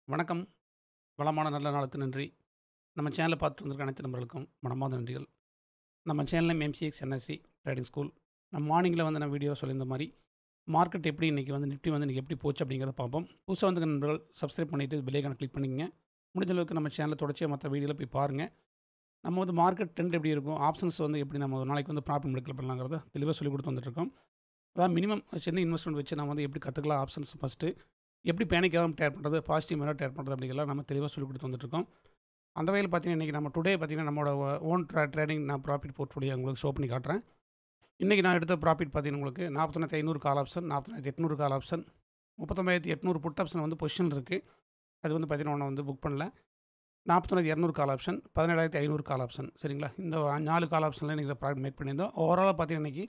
வணக்கம். வளமான நல்ல நாளுக்கு நன்றி. நம்ம சேனல பார்த்துட்டு வந்திருக்க அனைத்து நண்பர்களுக்கும் மனமார்ந்த நன்றிகள். நம்ம channel name MCX NSC trading school. நம்ம மார்னிங்கில வந்து நான் வீடியோ சொல்லியிருந்த மாரி, மார்க்கெட் எப்படி இன்னைக்கு வந்து நிஃப்டி வந்து இன்னைக்கு எப்படி போச்சு அப்படிங்கிறத பார்ப்போம். புதுசா வந்திருக்க நண்பர்கள் சப்ஸ்கிரைப் பண்ணிட்டு பெல் ஐகான கிளிக் பண்ணிக்கங்க. முடிஞ்ச அளவுக்கு நம்ம சேனல தொடர்ச்சியா மத்த வீடியோல போய் பாருங்க. நம்ம வந்து மார்க்கெட் ட்ரெண்ட் எப்படி இருக்கும், ஆப்ஷன்ஸ் வந்து எப்படி நம்ம ஒரு நாளைக்கு வந்து ப்ராஃபிட் மெடிக்கல் பண்ணலாங்கிறத தெளிவா சொல்லிக் குடுத்து வந்துட்டுருக்கோம். அதாவது மினிமம் சின்ன இன்வெஸ்ட்மென்ட் வச்சு நம்ம வந்து எப்படி கத்துக்கலாம் ஆப்ஷன்ஸ் ஃபர்ஸ்ட்டு. எப்படி பேனிக் ஆகாம ட்ரேட் பண்றது, பாசிட்டிவ் மெத்தட்ல ட்ரேட் பண்றது அப்படிங்கிறதெல்லாம் நம்ம தெளிவா சொல்லிக் குடுத்து வந்துட்டுருக்கோம். அந்த வகையில பார்த்தீங்கன்னா, இன்னைக்கு நம்ம டுடே பார்த்தீங்கன்னா, நம்மளோட ஓன் ட்ரே ட்ரேடிங் நான் ப்ராஃபிட் போர்ட்ஃபோலியோ உங்களுக்கு ஷோ பண்ணி காட்டுறேன். இன்னைக்கு நான் எடுத்த ப்ராஃபிட் பார்த்தீங்கன்னா, உங்களுக்கு 41,500 call option, 41,800 call option, 39,800 put option வந்து பொசிஷன்ல இருக்கு. அது வந்து பார்த்தீங்கன்னா, இன்னும் வந்து புக் பண்ணல. 41,200 கால் ஆப்ஷன், 17,500 கால் ஆப்ஷன் சரிங்களா? இந்த 4 கால் ஆப்ஷன்ல இன்னைக்கு ப்ராஃபிட் மேக் பண்ணியிருந்தோம். ஓவராலா பார்த்தீங்கன்னா, இன்னைக்கு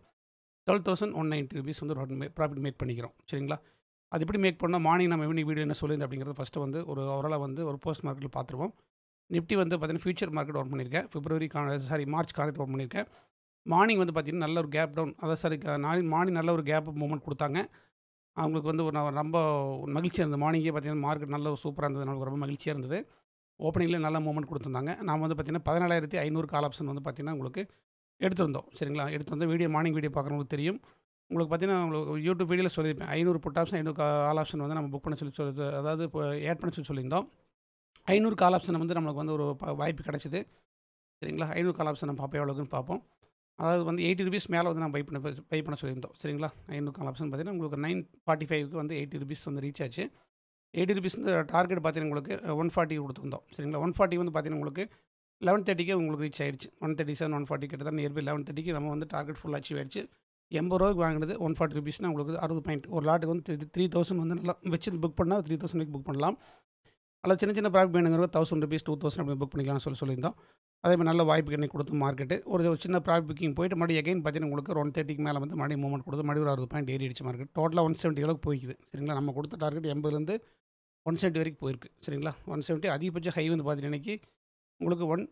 ₹12,190 வந்து ஒரு ப்ராஃபிட் மேக் பண்ணிக்கிறோம். சரிங்களா? அது எப்படி மேக் பண்ணோம், மார்னிங் நம்ம ஈவினிங் வீடியோ என்ன சொல்லியிருந்தேன் அப்படிங்கிறத ஃபர்ஸ்ட்டு வந்து ஒரு ஓவராலா வந்து ஒரு போஸ்ட் மார்க்கெட்ல பார்த்துருவோம். நிஃப்டி வந்து பார்த்தீங்கன்னா, ஃபியூச்சர் மார்க்கெட் ஓப்பன் பண்ணியிருக்கேன். பிப்ரவரி கான சாரி மார்ச் கான்ட்ராக்ட் ஓப்பன் பண்ணியிருக்கேன். மார்னிங் வந்து பார்த்தீங்கன்னா, நல்ல ஒரு கேப் டவுன் அதாவது சாரி நாளைக்கு மார்னிங் நல்ல ஒரு கேப் மூவ்மெண்ட் குடுத்தாங்க. அவங்களுக்கு வந்து ஒரு நான் ரொம்ப மகிழ்ச்சியா இருந்தது. மார்னிங்கே பார்த்தீங்கன்னா, மார்க்கெட் நல்ல ஒரு சூப்பரா இருந்தது. எனக்கு ரொம்ப மகிழ்ச்சியா இருந்தது. ஓப்பனிங்ல நல்ல மூவ்மெண்ட் குடுத்துருந்தாங்க. நாம வந்து பார்த்தீங்கன்னா, 14,500 கால் ஆப்ஷன் வந்து பார்த்தீங்கன்னா, உங்களுக்கு எடுத்திருந்தோம். சரிங்களா? எடுத்திருந்தோம். வீடியோ மார்னிங் வீடியோ பார்க்குறவங்களுக்கு தெரியும். உங்களுக்கு பார்த்தீங்கன்னா, உங்களுக்கு யூடியூப் வீடியோல சொல்லியிருப்பேன். 500 புட் ஆப்ஷன், 500 கால் ஆப்ஷன் வந்து நம்ம புக் பண்ண சொல்லி சொல்லி அதாவது இப்போ ஆட் பண்ண சொல்லி சொல்லியிருந்தோம். 500 கால் ஆப்ஷன் வந்து நம்மளுக்கு வந்து ஒரு ப வாய்ப்பு கிடைச்சது. சரிங்களா? 500 கால் ஆப்ஷன் நம்ம பார்ப்போம் எவ்வளோக்குன்னு பார்ப்போம். அதாவது வந்து ₹80 மேல வந்து நான் பை பண்ண பை பண்ண சொல்லியிருந்தோம். சரிங்களா? 500 கால் ஆப்ஷன் பார்த்தீங்கன்னா, உங்களுக்கு 945க்கு வந்து ₹80 வந்து ரீச் ஆச்சு. ₹80 வந்து டார்கெட் பார்த்தீங்கன்னா, உங்களுக்கு 140 குடுத்துருந்தோம். சரிங்களா? 140 வந்து பார்த்தீங்கன்னா, உங்களுக்கு 11:30க்கே உங்களுக்கு ரீச் ஆயிடுச்சு. 137, 140 கிட்டத்தட்ட நியர்பை 11:30க்கு நம்ம வந்து டார்கெட் ஃபுல் அச்சீவ் ஆயிடுச்சு. ₹80 வாங்கினது ₹140 உங்களுக்கு 60 பாயிண்ட். ஒரு லாட்டுக்கு வந்து 3000 வந்து நல்லா வச்சு புக் பண்ணா 3000 வரைக்கும் புக் பண்ணலாம். அல்லது சின்ன சின்ன ப்ராஃபிட் வேணுங்கிறவங்க ₹1000, ₹2000 அப்படி புக் பண்ணிக்கலாம்னு சொல்லி சொல்லியிருந்தோம். அதே மாரி நல்ல வாய்ப்பு இன்னைக்கு குடுத்து மார்க்கெட்டு. ஒரு சின்ன ப்ராஃபிட் புக்கிங் போயிட்டு மறுபடியும் அகைன் பார்த்தீங்கன்னா, உங்களுக்கு ஒரு 130க்கு மேல வந்து மறுபடியும் மூவ்மெண்ட் குடுத்து மறுபடியும் ஒரு 60 பாயிண்ட் ஏறிடுச்சு மார்க்கெட். டோட்டலா 170 அளவுக்கு போய்க்குது. சரிங்களா? நம்ம குடுத்த டார்கெட் 80லேருந்து 170 வரைக்கும் போயிருக்கு. சரிங்களா? 170 அதிகபட்ச ஹை வந்து பார்த்தீங்கன்னா, இன்னைக்கு உங்களுக்கு ஒன்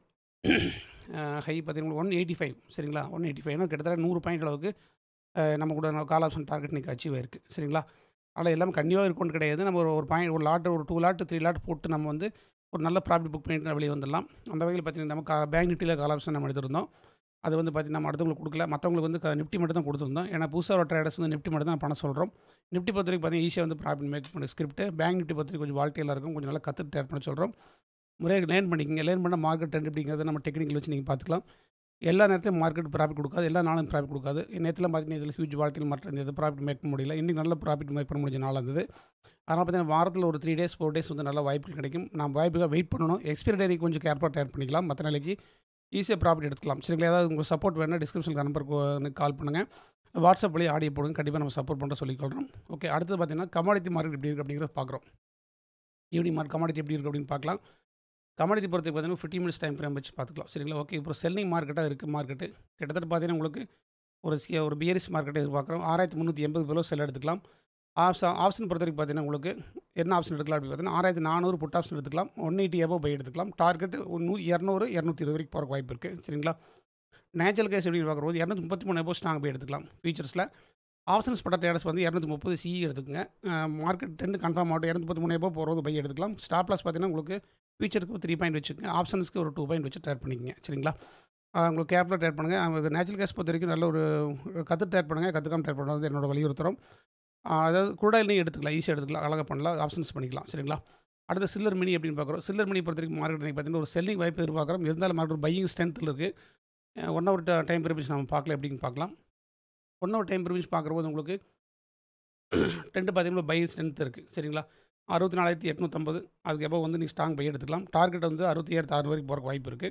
ஹை பார்த்தீங்கன்னா, 185 சரிங்களா? 185னா கிட்டத்தட்ட 100 பாயிண்ட் அளவுக்கு அ நம்ம கூட கால் ஆப்ஷன் டார்கெட் இன்னைக்கு அச்சீவ் ஆயிருக்கு. சரிங்களா? ஆனா எல்லாமே கன்டினியூவா இருக்கும்னு கிடையாது. நம்ம ஒரு ஒரு பாயிண்ட் ஒரு லாட் ஒரு 2 லாட், 3 லாட் போட்டு நம்ம வந்து ஒரு நல்ல ப்ராஃபிட் புக் பண்ணிட்டு வெளிய வந்துடலாம். அந்த வகையில பார்த்தீங்கன்னா, நம்ம க பேங்க் நிஃப்டில கால் ஆப்ஷன் நம்ம எடுத்திருந்தோம். அது வந்து பார்த்தீங்கன்னா, நம்ம அடுத்தவங்களுக்கு குடுக்கல. மத்தவங்களுக்கு வந்து க நிஃப்டி மட்டும் தான் குடுத்துருந்தோம். ஏன்னா புதுசா வர ட்ரேடர்ஸ் வந்து நிஃப்டி மட்டும் தான் பண்ண சொல்றோம். நிஃப்டி பொறுத்தவரைக்கும் பார்த்தீங்கன்னா, ஈஸியா வந்து ப்ராஃபிட் மேக் பண்ண ஸ்கிரிப்ட். பேங்க் நிஃப்டி பொறுத்தவரைக்கும் கொஞ்சம் வாலடைலா இருக்கும். கொஞ்சம் நல்லா கத்துட்டு ட்ரேட் பண்ண சொல்றோம். முறையா லேர்ன் பண்ணிக்கங்க. லேர்ன் பண்ணா மார்க்கெட் ட்ரெண்ட் எப்படிங்கிறத நம்ம டெக்னிக்கல் வச்சு நீங்க பார்த்துக்கலாம். எல்லா நேரத்திலும் மார்க்கெட் ப்ராஃபிட் குடுக்காது. எல்லா நாளும் ப்ராஃபிட் குடுக்காது. நேத்துலாம் பார்த்தீங்கன்னா, இதில ஹியூஜ் வாலடைல் மார்க்கெட் இருந்தது. ப்ராஃபிட் மேக் பண்ண முடியல. இன்னைக்கு நல்ல ப்ராஃபிட் மேக் பண்ண முடிஞ்ச நாளா இருந்தது. அதனால பார்த்தீங்கன்னா, வாரத்தில ஒரு 3 டேஸ், 4 டேஸ் வந்து நல்ல வாய்ப்புகள் கிடைக்கும். நாம் வாய்ப்புக்காக வெயிட் பண்ணணும். எக்ஸ்பைரி டே கொஞ்சம் கேர்ஃபுல்லா ட்ரேட் பண்ணிக்கலாம். மத்த நாளைக்கு ஈஸியா ப்ராஃபிட் எடுத்துக்கலாம். சரிங்களா? ஏதாவது உங்களுக்கு சப்போர்ட் வேணும்னா டிஸ்கிரிப்ஷன்ல நம்பருக்கு கால் பண்ணுங்க. வாட்ஸ்அப் வழியா ஆடியோ போடுங்க. கண்டிப்பா நம்ம சப்போர்ட் பண்றோம் சொல்லிக்கொள்றோம். ஓகே. அடுத்தது பார்த்தீங்கன்னா, கமாடிட்டி மார்க்கெட் எப்படி இருக்கு அப்படிங்கிறத பார்க்குறோம். ஈவினிங் மார்க் கமாடிட்டி எப்படி இருக்கு அப்படின்னு பார்க்கலாம். கமாடிட்டி பொறுத்தவரைக்கும் பார்த்தீங்கன்னா, 15 மினிட்ஸ் டைம் ஃப்ரேம் வச்சு பார்த்துக்கலாம். சரிங்களா? ஓகே. இப்போ செல்லிங் மார்க்கெட்டா இருக்கு மார்க்கெட்டு. கிட்டத்தட்ட பார்த்தீங்கன்னா, உங்களுக்கு ஒரு சி ஒரு பியரிஷ் மார்க்கெட்ட எதிர்பார்க்குறோம். 6,380 பிலோ செல் எடுத்துக்கலாம். ஆப்ஷ ஆப்ஷன் பொறுத்தவரைக்கும் பார்த்தீங்கன்னா, உங்களுக்கு என்ன ஆப்ஷன் எடுக்கலாம் அப்படின்னு பார்த்தீங்கன்னா, 6,400 புட் ஆப்ஷன் எடுத்துக்கலாம். 180 அபோவ் பை எடுத்துக்கலாம். டார்கெட் நூ 200, 220 வரைக்கும் போறக்கு வாய்ப்பு இருக்கு. சரிங்களா? நேச்சுரல் கேஸ் எப்படின்னு பார்க்கும்போது 233 அபோவ் ஸ்ட்ராங் பை எடுத்துக்கலாம். ஃபியூச்சர்ஸ்ல. ஆப்ஷன்ஸ் பண்ற ட்ரேடர்ஸ் வந்து 230 சிஇ எடுத்துக்கங்க. அ மார்க்கெட் ட்ரெண்ட் கன்ஃபார்ம் ஆகட்டும். 233 அபோவ் போறது பை எடுத்துக்கலாம். ஸ்டாப் லாஸ் பார்த்தீங்கன்னா, உங்களுக்கு ஃபியூச்சருக்கு 3 பாயிண்ட் வச்சுக்கங்க. ஆப்ஷன்ஸ்க்கு ஒரு 2 பாயிண்ட் வச்சு ட்ரேட் பண்ணிக்கங்க. சரிங்களா? அ உங்களுக்கு கேர்ஃபுல்லா ட்ரேட் பண்ணுங்க. உங்களுக்கு நேச்சுரல் கேஸ் பொறுத்தவரைக்கும் நல்ல ஒரு கத்து ட்ரேட் பண்ணுங்க. கத்துக்காம ட்ரேட் பண்ணுறது வந்து என்னோட வலியுறுத்துறோம். அ அதாவது க்ரூட் ஆயில்லையும் எடுத்துக்கலாம். ஈஸியா எடுத்துக்கலாம். அழகா பண்ணலாம். ஆப்ஷன்ஸ் பண்ணிக்கலாம். சரிங்களா? அடுத்து சில்லர் மினி எப்படின்னு பார்க்குறோம். சில்லர் மினி பொறுத்தவரைக்கும் மார்க்கெட் இன்னைக்கு பார்த்தீங்கன்னா, ஒரு செல்லிங் வாய்ப்பு எதிர்பார்க்குறோம். இருந்தாலும் மார்க்கெட் பையிங் ஸ்ட்ரென்த்ல இருக்கு. அ 1 ஹவர் ட டைம் ஃப்ரேம் நம்ம பார்க்கல எப்படின்னு பார்க்கலாம். 1 ஹவர் டைம் ஃப்ரேம் பார்க்கும்போது உங்களுக்கு ட்ரெண்ட் பார்த்தீங்கன்னா, பையிங் ஸ்ட்ரென்த் இருக்கு. சரிங்களா? 64,850 அதுக்கு அபோவ் வந்து நீங்க ஸ்ட்ராங் பை எடுத்துக்கலாம். டார்கெட் வந்து 67,600 வரைக்கும் போறக்கு வாய்ப்பு இருக்கு.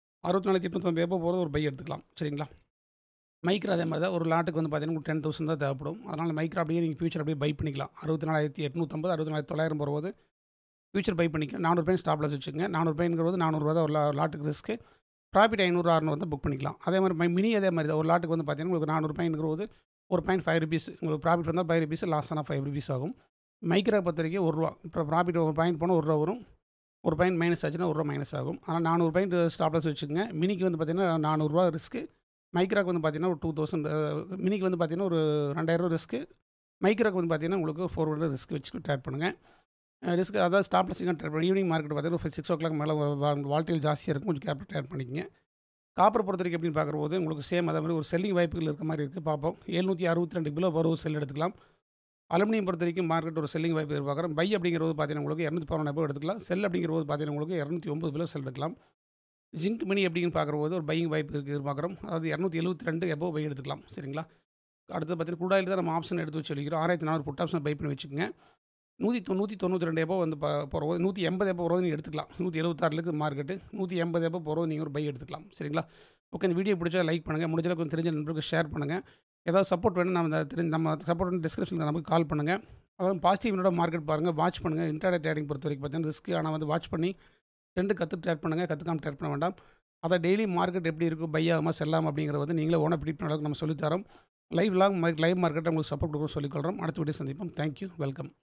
64,850 அபோவ் போறது ஒரு பை எடுத்துக்கலாம். சரிங்களா? மைக்ரோ அதே மாரி தான். ஒரு லாட்டுக்கு வந்து பார்த்தீங்கன்னா, உங்களுக்கு 10,000 தான் தேவைப்படும். அதனால மைக்ரோ அப்படியே நீங்க ஃபியூச்சர் அப்படியே பை பண்ணிக்கலாம். 64,850, 64,900 போறது ஃபியூச்சர் பை பண்ணிக்கலாம். 400 பாயிண்ட் ஸ்டாப் லாஸ் வச்சுக்கங்க. 400 பாயிண்ட்ங்கிறது ரூ. 400 தான் ஒரு லா லாட்டுக்கு ரிஸ்க்கு. ப்ராஃபிட் 500, 600 வந்து புக் பண்ணிக்கலாம். அதே மாரி மை மினி அதே மாரி தான். ஒரு லாட்டுக்கு வந்து பார்த்தீங்கன்னா, உங்களுக்கு 400 பாயிண்ட்ங்கிறது ஒரு பாயிண்ட் ₹5 உங்களுக்கு ப்ராஃபிட் வந்தா ₹5 லாஸ் ஆனா ₹5 ஆகும். மைக்ரோ பொறுத்தவரைக்கும் ரூ. 1 இப்போ ப்ராஃபிட் ஒரு பாயிண்ட் போனா ரூ. 1 வரும். ஒரு பாயிண்ட் மைனஸ் ஆச்சுன்னா ரூ. 1 மைனஸ் ஆகும். ஆனா 400 பாயிண்ட் ஸ்டாப் லாஸ் வச்சுக்கங்க. மினிக்கு வந்து பார்த்தீங்கன்னா, ரூ. 400 ரிஸ்க்கு. மைக்ராக்கு வந்து பார்த்தீங்கன்னா, ஒரு 2000 அ மினிக்கு வந்து பார்த்தீங்கன்னா, ஒரு ரூ. 2000 ரிஸ்க்கு. மைக்ரோக்கு வந்து பார்த்தீங்கன்னா, உங்களுக்கு 400 ரிஸ்க் வச்சு ட்ரேட் பண்ணுங்க. ரிஸ்க் அதாவது ஸ்டாப் லாஸிங்காக ட்ரேட் பண்ணி ஈவினிங் மார்க்கெட் பார்த்தீங்கன்னா ஒரு சிக்ஸ் ஓ கிளாக் மேலே வால்டைல் ஜாஸ்தியாக இருக்கும் கொஞ்சம் கேபிட்டல் ட்ரேட் பண்ணிக்கங்க காப்பர் பொறுத்த வரைக்கும் எப்படின்னு பார்க்கும்போது உங்களுக்கு சேம் அதே மாதிரி ஒரு செல்லிங் வாய்ப்புகள் இருக்க மாதிரி இருக்குது பார்ப்போம் எழுநூற்றி அறுபத்தி ரெண்டு கிலோ வரும் செல் எடுத்துக்கலாம் அலுமினியம் பொறுத்த வரைக்கும் மார்க்கெட் ஒரு செல்லிங் வாய்ப்பு எதிர்பார்க்குறோம் பை அப்படிங்கிறது பார்த்தீங்கன்னா உங்களுக்கு இரநூத்தி பதினொன்று எடுத்துக்கலாம் செல் அப்படிங்கிறது பார்த்தீங்கன்னா உங்களுக்கு இரநூத்தி ஒம்பது கிலோ செல் எடுக்கலாம் ஜிங்க் மினி எப்படின்னு பார்க்கும்போது ஒரு பையிங் வாய்ப்பு இருக்குது எதிர்பார்க்குறோம் அதாவது இரநூத்தி எழுபத்தி ரெண்டு எபோ பை எடுத்துக்கலாம் சரிங்களா அடுத்து பார்த்தீங்கன்னா குடாயில் தான் நம்ம ஆப்ஷன் எடுத்து வச்சு சொல்லிக்கிறோம் ஆயிரத்தி நானூறு புட் ஆப்ஷன் பை பண்ணி வச்சுக்கோங்க நூற்றி தொண்ணூற்றி தொண்ணூற்றி ரெண்டு எப்போ வந்து போகிறது நூற்றி எண்பது எப்போ போகிறது நீங்கள் எடுத்துக்கலாம் நூற்றி எழுபத்தாறுக்கு மார்க்கெட்டு நூற்றி எண்பது எப்போ போகிறது நீங்கள் ஒரு பை எடுத்துக்கலாம் சரிங்களா ஓகே இந்த வீடியோ பிடிச்சா லைக் பண்ணுங்கள் முடிஞ்ச அளவுக்கு தெரிஞ்ச நண்பர்களுக்கு ஷேர் பண்ணுங்கள் ஏதாவது சப்போர்ட் வேணும் நம்ம தெரிஞ்சு நம்ம சப்போர்ட் டிஸ்கிரிப்ஷனில் நமக்கு கால் பண்ணுங்கள் அதாவது பாசிட்டிவ் மார்க்கெட் பாருங்கள் வாட்ச் பண்ணுங்கள் இன்டர்நெட் ட்ரேடிங் பொறுத்த வரைக்கும் பார்த்தீங்கன்னா ரிஸ்க் ஆனால் வந்து வாட்ச் பண்ணி ரெண்டு கற்று ட்ரேட் பண்ணுங்கள் கற்றுக்காம ட்ரேட் பண்ண வேண்டாம் அதை டெய்லி மார்க்கெட் எப்படி இருக்கும் பை ஆகாமல் செல்லாமல் அப்படிங்கிறத வந்து நீங்களே ஓனாக ப்ரிடிக் பண்ண அளவுக்கு நம்ம சொல்லித்தரோம் லைவ் லாங் லைவ் மார்க்கெட்டை உங்களுக்கு சப்போர்ட் கொடுக்குறோம் சொல்லிக்கொள்கிறோம் அடுத்த வீடியோ சந்திப்போம் தேங்க்யூ வெல்கம்